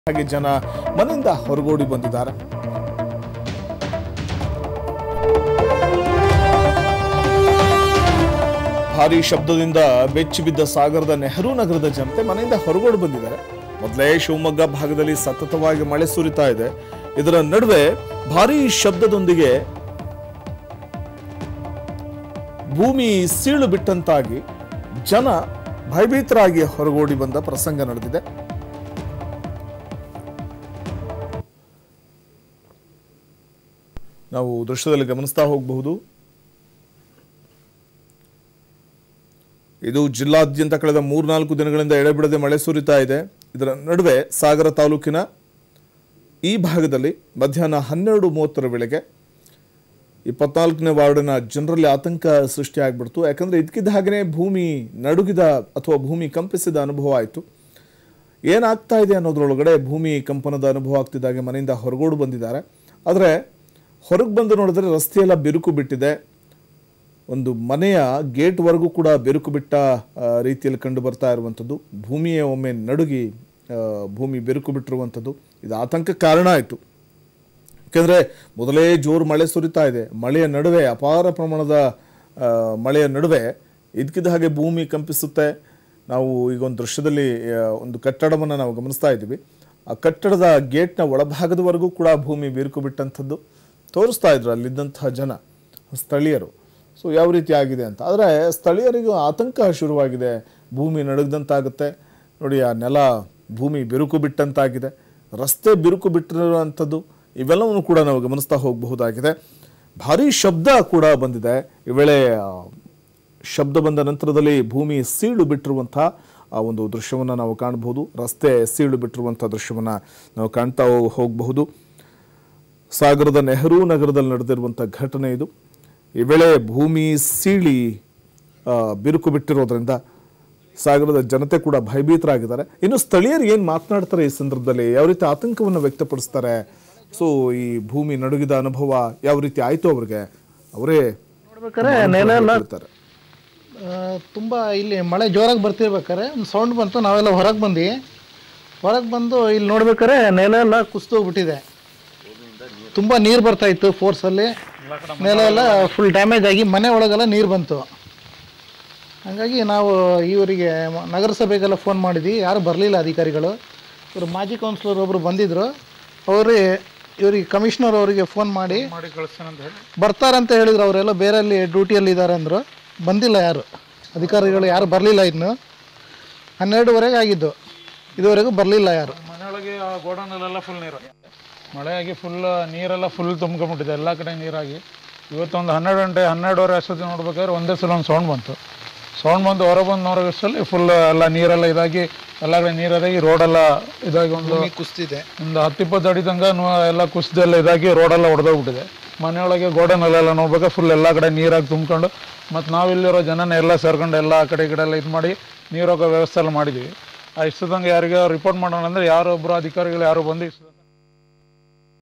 ಹಾಗೆ ಜನ ಮನೆಯಿಂದ ಹೊರಗೋಡಿ ಬಂದಿದ್ದಾರೆ ಭಾರಿ ಶಬ್ದದಿಂದ ಬೆಚ್ಚಿ ಬಿದ್ದ ಸಾಗರದ ನೆಹರು ನಗರದ ಜನತೆ ಮನೆಯಿಂದ ಹೊರಗೋಡಿ ಬಂದಿದ್ದಾರೆ ಮೊದಲೇ ಶಿವಮೊಗ್ಗ ಭಾಗದಲ್ಲಿ ಸತತವಾಗಿ ಮಳೆ ಸುರಿತಾ ಇದೆ ಇದರ ನಡುವೆ ಭಾರಿ ಶಬ್ದದೊಂದಿಗೆ ಭೂಮಿ ಸೀಳು ಬಿಟ್ಟಂತಾಗಿ ಜನ ಭಯಭೀತರಾಗಿ ಹೊರಗೋಡಿ ಬಂದ ಪ್ರಸಂಗ ನಡೆದಿದೆ ನಾವು ದೃಶ್ಯದಲ್ಲಿ ಗಮನಿಸ್ತಾ ಹೋಗಬಹುದು ಇದು ಜಿಲ್ಲಾದ್ಯಂತ ಕಳೆದ ಮೂರ್ನಾಲ್ಕು ದಿನಗಳಿಂದ ಎಡೆಬಿಡದೆ ಮಳೆ ಸುರಿತಾ ಇದೆ ಇದರ ನಡುವೆ ಸಾಗರ ತಾಲೂಕಿನ ಈ ಭಾಗದಲ್ಲಿ ಮಧ್ಯಾಹ್ನ ಹನ್ನೆರಡು ಮೂವತ್ತರ ವೇಳೆಗೆ ಇಪ್ಪತ್ನಾಲ್ಕನೇ ವಾರ್ಡಿನ ಜನರಲ್ಲಿ ಆತಂಕ ಸೃಷ್ಟಿಯಾಗ್ಬಿಡ್ತು ಯಾಕಂದ್ರೆ ಇದಕ್ಕಿದ್ದ ಹಾಗೆಯೇ ಭೂಮಿ ನಡುಗಿದ ಅಥವಾ ಭೂಮಿ ಕಂಪಿಸಿದ ಅನುಭವ ಆಯಿತು ಏನಾಗ್ತಾ ಇದೆ ಅನ್ನೋದ್ರೊಳಗಡೆ ಭೂಮಿ ಕಂಪನದ ಅನುಭವ ಆಗ್ತಿದ್ದಾಗೆ ಮನೆಯಿಂದ ಹೊರಗೋಡು ಬಂದಿದ್ದಾರೆ ಆದರೆ ಹೊರಗೆ ಬಂದು ನೋಡಿದ್ರೆ ರಸ್ತೆಯೆಲ್ಲ ಬಿರುಕು ಬಿಟ್ಟಿದೆ ಒಂದು ಮನೆಯ ಗೇಟ್ವರೆಗೂ ಕೂಡ ಬೆರುಕು ಬಿಟ್ಟ ಆ, ರೀತಿಯಲ್ಲಿ ಕಂಡು ಬರ್ತಾ ಇರುವಂಥದ್ದು ಭೂಮಿಯೇ ಒಮ್ಮೆ ನಡುಗಿ ಆ, ಭೂಮಿ ಬೆರುಕು ಬಿಟ್ಟಿರುವಂಥದ್ದು ಇದು ಆತಂಕಕ್ಕೆ ಕಾರಣ ಆಯಿತು ಯಾಕೆಂದರೆ ಮೊದಲೇ ಜೋರು ಮಳೆ ಸುರಿತಾ ಇದೆ ಮಳೆಯ ನಡುವೆ ಅಪಾರ ಪ್ರಮಾಣದ ಆ, ಮಳೆಯ ನಡುವೆ ಇದಕ್ಕಿದ್ದ ಹಾಗೆ ಭೂಮಿ ಕಂಪಿಸುತ್ತೆ ನಾವು ಈಗ ಒಂದು ದೃಶ್ಯದಲ್ಲಿ ಆ, ಒಂದು ಕಟ್ಟಡವನ್ನು ನಾವು ಗಮನಿಸ್ತಾ ಇದ್ದೀವಿ ಆ ಕಟ್ಟಡದ ಗೇಟ್ನ ಒಳಭಾಗದವರೆಗೂ ಕೂಡ ಭೂಮಿ ಬಿರುಕು ಬಿಟ್ಟಂಥದ್ದು ತೋರಿಸ್ತಾ ಇದ್ರು ಅಲ್ಲಿದ್ದಂತಹ ಜನ ಸ್ಥಳೀಯರು ಸೊ ಯಾವ ರೀತಿ ಆಗಿದೆ ಅಂತ ಆದರೆ ಸ್ಥಳೀಯರಿಗೂ ಆತಂಕ ಶುರುವಾಗಿದೆ ಭೂಮಿ ನಡುಗ್ದಂತಾಗುತ್ತೆ ನೋಡಿ ಆ ನೆಲ ಭೂಮಿ ಬಿರುಕು ಬಿಟ್ಟಂತಾಗಿದೆ ರಸ್ತೆ ಬಿರುಕು ಬಿಟ್ಟಿರುವಂಥದ್ದು ಇವೆಲ್ಲವನ್ನು ಕೂಡ ನಾವು ಗಮನಿಸ್ತಾ ಹೋಗಬಹುದಾಗಿದೆ ಭಾರಿ ಶಬ್ದ ಕೂಡ ಬಂದಿದೆ ಈ ವೇಳೆ ಆ, ಶಬ್ದ ಬಂದ ನಂತರದಲ್ಲಿ ಭೂಮಿ ಸೀಳು ಬಿಟ್ಟಿರುವಂತಹ ಆ ಒಂದು ದೃಶ್ಯವನ್ನು ನಾವು ಕಾಣಬಹುದು ರಸ್ತೆ ಸೀಳು ಬಿಟ್ಟಿರುವಂಥ ದೃಶ್ಯವನ್ನು ನಾವು ಕಾಣ್ತಾ ಹೋ- ಹೋಗಬಹುದು ಸಾಗರದ ನೆಹರು ನಗರದಲ್ಲಿ ನಡೆದಿರುವಂಥ ಘಟನೆ ಇದು ಈ ವೇಳೆ ಭೂಮಿ ಸೀಳಿ ಆ, ಬಿರುಕು ಬಿಟ್ಟಿರೋದ್ರಿಂದ ಸಾಗರದ ಜನತೆ ಕೂಡ ಭಯಭೀತರಾಗಿದ್ದಾರೆ ಇನ್ನು ಸ್ಥಳೀಯರು ಏನು ಮಾತನಾಡ್ತಾರೆ ಈ ಸಂದರ್ಭದಲ್ಲಿ ಯಾವ ರೀತಿ ಆತಂಕವನ್ನು ವ್ಯಕ್ತಪಡಿಸ್ತಾರೆ ಸೊ ಈ ಭೂಮಿ ನಡುಗಿದ ಅನುಭವ ಯಾವ ರೀತಿ ಆಯಿತು ಅವ್ರಿಗೆ ಅವರೇ ನೋಡ್ಬೇಕಾದ್ರೆ ನೆಲ ಎಲ್ಲ ಹೇಳ್ತಾರೆ ತುಂಬ ಇಲ್ಲಿ ಮಳೆ ಜೋರಾಗಿ ಬರ್ತಿರ್ಬೇಕಾರೆ ಒಂದು ಸೌಂಡ್ ಬಂತು ನಾವೆಲ್ಲ ಹೊರಗೆ ಬಂದ್ವಿ ಹೊರಗೆ ಬಂದು ಇಲ್ಲಿ ನೋಡ್ಬೇಕಾದ್ರೆ ನೆಲ ಎಲ್ಲ ಕುಸ್ದು ಹೋಗ್ಬಿಟ್ಟಿದೆ ತುಂಬ ನೀರು ಬರ್ತಾ ಇತ್ತು ಫೋರ್ಸಲ್ಲಿ ನೆಲ ಎಲ್ಲ ಫುಲ್ ಡ್ಯಾಮೇಜ್ ಆಗಿ ಮನೆ ಒಳಗೆಲ್ಲ ನೀರು ಬಂತು ಹಾಗಾಗಿ ನಾವು ಇವರಿಗೆ ಮ- ನಗರಸಭೆಗೆಲ್ಲ ಫೋನ್ ಮಾಡಿದ್ವಿ ಯಾರು ಬರಲಿಲ್ಲ ಅಧಿಕಾರಿಗಳು ಇವರು ಮಾಜಿ ಕೌನ್ಸಿಲರ್ ಒಬ್ಬರು ಬಂದಿದ್ದರು ಅವರು ಇವರಿಗೆ ಕಮಿಷನರ್ ಅವರಿಗೆ ಫೋನ್ ಮಾಡಿ ಮಾಡಿ ಕಳಿಸ್ತಾನೆ ಅಂತ ಹೇಳಿ ಬರ್ತಾರಂತ ಹೇಳಿದ್ರು ಅವರೆಲ್ಲ ಬೇರೆಲ್ಲಿ ಡ್ಯೂಟಿಯಲ್ಲಿ ಇದ್ದಾರೆ ಅಂದರು ಬಂದಿಲ್ಲ ಯಾರು ಅಧಿಕಾರಿಗಳು ಯಾರು ಬರಲಿಲ್ಲ ಇನ್ನು ಹನ್ನೆರಡುವರೆಗೆ ಆಗಿದ್ದು ಇದುವರೆಗೂ ಬರಲಿಲ್ಲ ಯಾರು ಮನೆಯೊಳಗೆ ಆ ಗೋಡೌನಲ್ಲೆಲ್ಲ ಫುಲ್ ನೀರು ಮಳೆಯಾಗಿ ಫುಲ್ ನೀರೆಲ್ಲ ಫುಲ್ ತುಂಬ್ಕೊಂಡ್ಬಿಟ್ಟಿದೆ ಎಲ್ಲ ಕಡೆ ನೀರಾಗಿ ಇವತ್ತೊಂದು ಹನ್ನೆರಡು ಗಂಟೆ ಹನ್ನೆರಡುವರೆ ಅಷ್ಟೊತ್ತಿಗೆ ನೋಡ್ಬೇಕಾದ್ರೆ ಒಂದೇ ಸಲ ಒಂದು ಸೌಂಡ್ ಬಂತು ಸೌಂಡ್ ಬಂದು ಹೊರ ಬಂದು ನೋಡೋಷ್ಟರಲ್ಲಿ ಫುಲ್ ಎಲ್ಲ ನೀರೆಲ್ಲ ಇದಾಗಿ ಎಲ್ಲ ಕಡೆ ನೀರಾಗಿ ರೋಡೆಲ್ಲ ಇದಾಗಿ ಒಂದು ಕುಸ್ತಿದೆ ಒಂದು ಹತ್ತಿಪ್ಪತ್ತು ಅಡಿ ತನಕ ನು- ಎಲ್ಲ ಕುಸಿದೆಲ್ಲ ಇದಾಗಿ ರೋಡೆಲ್ಲ ಹೊಡೆದೋಗ್ಬಿಟ್ಟಿದೆ ಮನೆಯೊಳಗೆ ಗೋಡನಲ್ಲೆಲ್ಲ ನೋಡ್ಬೇಕು ಫುಲ್ ಎಲ್ಲ ಕಡೆ ನೀರಾಗಿ ತುಂಬ್ಕೊಂಡು ಮತ್ತು ನಾವಿಲ್ಲಿರೋ ಜನನ ಎಲ್ಲ ಸೇರ್ಕೊಂಡು ಎಲ್ಲ ಆ ಕಡೆ ಈ ಕಡೆ ಎಲ್ಲ ಇದು ಮಾಡಿ ನೀರು ಹೋಗೋ ವ್ಯವಸ್ಥೆ ಎಲ್ಲ ಮಾಡಿದ್ದೀವಿ ಆ ಇಷ್ಟು ತನಕ ಯಾರಿಗೆ ರಿಪೋರ್ಟ್ ಮಾಡೋಣ ಅಂದರೆ ಯಾರೊಬ್ಬರು ಅಧಿಕಾರಿಗಳು ಯಾರು ಬಂದು ಇಷ್ಟು ತನಕ